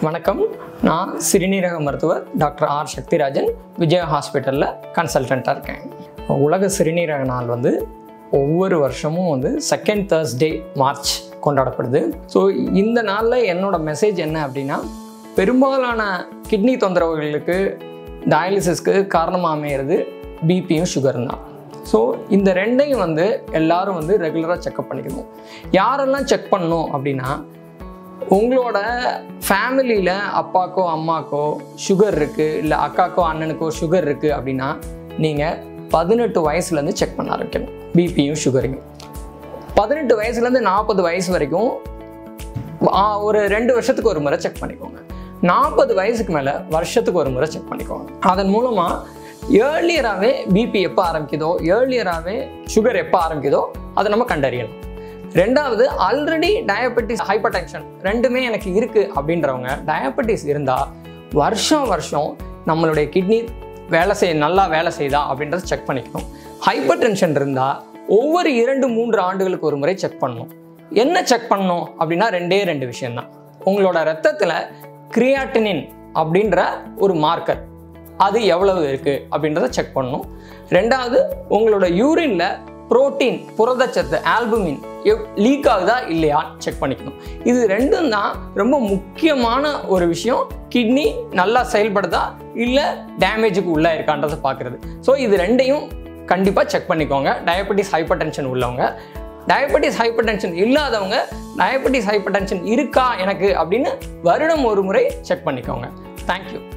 வணக்கம் நான் சிறுநீரக மருத்துவர் டாக்டர் ஆர் சக்திராஜன் விஜயா ஹாஸ்பிட்டலில் கன்சல்டண்ட்டாக இருக்கேன் உலக சிறுநீரக நாள் வந்து ஒவ்வொரு வருஷமும் வந்து செகண்ட் தேர்ஸ்டே மார்ச் கொண்டாடப்படுது ஸோ இந்த நாளில் என்னோட மெசேஜ் என்ன அப்படின்னா பெரும்பாலான கிட்னி தொந்தரவுகளுக்கு டயாலிசிஸ்க்கு காரணமாக அமையிறது பிபியும் சுகரும் தான் ஸோ இந்த ரெண்டையும் வந்து எல்லாரும் வந்து ரெகுலராக செக்அப் பண்ணிக்கணும் யாரெல்லாம் செக் பண்ணணும் அப்படின்னா உங்களோட ஃபேமிலியில் அப்பாக்கோ அம்மாக்கோ சுகர் இருக்குது இல்லை அக்காக்கோ அண்ணனுக்கோ சுகர் இருக்குது அப்படின்னா நீங்கள் பதினெட்டு வயசுலேருந்து செக் பண்ண ஆரம்பிக்கணும் பிபியும் சுகரையும் பதினெட்டு வயசுலேருந்து நாற்பது வயசு வரைக்கும் ஆ, ஒரு ரெண்டு வருஷத்துக்கு ஒரு முறை செக் பண்ணிக்கோங்க நாற்பது வயசுக்கு மேலே வருஷத்துக்கு ஒரு முறை செக் பண்ணிக்கோங்க அதன் மூலமாக ஏர்லியராகவே பிபி எப்போ ஆரம்பிக்குதோ ஏர்லியராகவே சுகர் எப்போ ஆரம்பிக்குதோ அதை நம்ம கண்டறியலாம் ரெண்டாவது ஆல்ரெடி டயபெட்டிஸ் ஹைப்பர் டென்ஷன் ரெண்டுமே எனக்கு இருக்குது அப்படின்றவங்க டயபெட்டிஸ் இருந்தால் வருஷம் வருஷம் நம்மளுடைய கிட்னி வேலை செய் நல்லா வேலை செய்யுதா அப்படின்றத செக் பண்ணிக்கணும் ஹைப்பர் டென்ஷன் இருந்தால் ஒவ்வொரு இரண்டு மூன்று ஆண்டுகளுக்கு ஒரு முறை செக் பண்ணணும் என்ன செக் பண்ணணும் அப்படின்னா ரெண்டே ரெண்டு விஷயம்தான் உங்களோட ரத்தத்தில் கிரியாட்டினின் அப்படின்ற ஒரு மார்க்கர் அது எவ்வளவு இருக்குது அப்படின்றத செக் பண்ணணும் ரெண்டாவது உங்களோட யூரின்ல புரோட்டீன் புரதச்சத்து ஆல்புமின் லீக் ஆகுதா இல்லையா செக் பண்ணிக்கணும் இது ரெண்டும் தான் ரொம்ப முக்கியமான ஒரு விஷயம் கிட்னி நல்லா செயல்படுதா இல்லை டேமேஜுக்கு உள்ளே இருக்கான்றதை பார்க்குறது ஸோ இது ரெண்டையும் கண்டிப்பாக செக் பண்ணிக்கோங்க டயபெட்டிஸ் ஹைப்பர் டென்ஷன் உள்ளவங்க டயபெட்டிஸ் ஹைப்பர் டென்ஷன் இல்லாதவங்க டயபெட்டிஸ் ஹைப்பர் டென்ஷன் இருக்கா எனக்கு அப்படின்னு வருடம் ஒரு முறை செக் பண்ணிக்கோங்க தேங்க்யூ